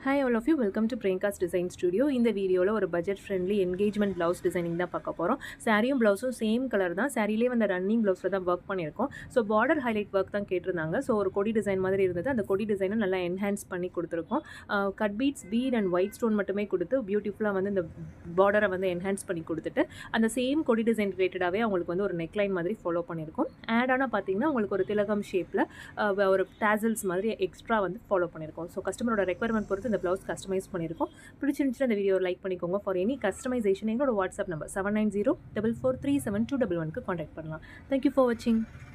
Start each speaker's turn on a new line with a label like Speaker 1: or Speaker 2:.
Speaker 1: hi all of you welcome to Priyanka's design studio இந்த வீடியோவில் ஒரு budget friendly engagement blouse designing தான் பார்க்க போகிறோம் சாரியும் ப்ளவுஸும் சேம் கலர் தான் சாரிலே வந்து ரன்னிங் ப்ளவுஸில் தான் ஒர்க் பண்ணியிருக்கோம் ஸோ பார்டர் ஹைலைட் ஒர்க் தான் கேட்டிருந்தாங்க ஸோ ஒரு கொடி டிசைன் மாதிரி இருந்தது அந்த கொடி டிசைனை நல்லா என்ஹான்ஸ் பண்ணி கொடுத்துருக்கோம் cut beads bead and white stone மட்டுமே கொடுத்து பியூட்டிஃபுல்லாக வந்து இந்த பார்டரை வந்து என்ஹான்ஸ் பண்ணி கொடுத்துட்டு அந்த சேம் கொடி டிசைன் ரிலேட்டடாகவே அவங்களுக்கு வந்து ஒரு நெக்லைன் மாதிரி ஃபாலோ பண்ணியிருக்கோம் ஆட் ஆனால் பார்த்தீங்கன்னா உங்களுக்கு ஒரு திலகம் ஷேப்பில் ஒரு டேசல்ஸ் மாதிரி எக்ஸ்ட்ரா வந்து ஃபாலோ பண்ணியிருக்கோம் ஸோ கஸ்டமரோட ரெக்குவயர்மெண்ட் பொறுத்து இந்த ப்ளவுஸ் கஸ்டமைஸ் பண்ணியிருக்கோம் பிடிச்சிருந்துச்சுன்னா இந்த வீடியோ லைக் பண்ணிக்கோங்க ஃபார் எனி கஸ்டமைசேஷன் எங்களோட WhatsApp number seven nine zero double four three seven two double ஒனுக்கு காண்டாக்ட் பண்ணலாம் தேங்க்யூ ஃபார் வாட்சிங்